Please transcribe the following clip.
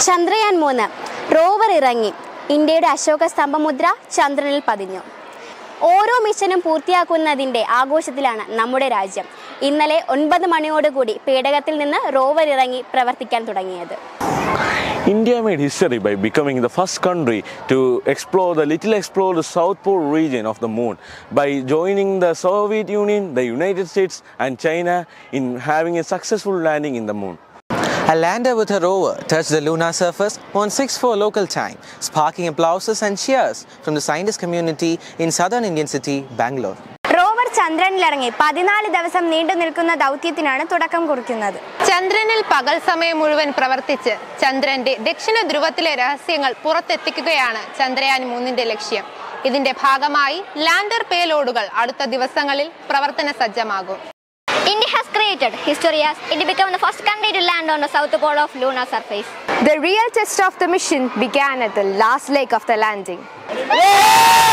ചന്ദ്രയാൻ മൂന്ന് റോവർ ഇറങ്ങി ഇന്ത്യയുടെ അശോക സ്തംഭമുദ്ര ചന്ദ്രനിൽ പതിഞ്ഞു ഓരോ മിഷനും പൂർത്തിയാക്കുന്നതിൻ്റെ ആഘോഷത്തിലാണ് നമ്മുടെ രാജ്യം ഇന്നലെ ഒൻപത് മണിയോടുകൂടി പേടകത്തിൽ നിന്ന് റോവർ ഇറങ്ങി പ്രവർത്തിക്കാൻ തുടങ്ങിയത് India made history by becoming the first country to explore the little explored South Pole region of the moon by joining the Soviet Union, the United States, and China in having a successful landing in the moon. A lander with a rover touched the lunar surface on 6-4 local time, sparking applauses and cheers from the scientist community in southern Indian city, Bangalore. Rover ചന്ദ്രനിലിറങ്ങി പതിനാല് ദിവസം നീണ്ടു നിൽക്കുന്ന ദൗത്യത്തിനാണ് തുടക്കം കുറിക്കുന്നത് ചന്ദ്രനിൽ പകൽ സമയം മുഴുവൻ പ്രവർത്തിച്ച് ചന്ദ്രന്റെ ദക്ഷിണ ധ്രുവത്തിലെ രഹസ്യങ്ങൾ പുറത്തെത്തിക്കുകയാണ് ചന്ദ്രയാൻ മൂന്നിന്റെ ലക്ഷ്യം ഇതിന്റെ ഭാഗമായി ലാൻഡർ പേലോഡുകൾ അടുത്ത ദിവസങ്ങളിൽ പ്രവർത്തന സജ്ജമാകും India has created history as it became the first country to land on the south pole of lunar surface. The real test of the mission began at the last leg of the landing.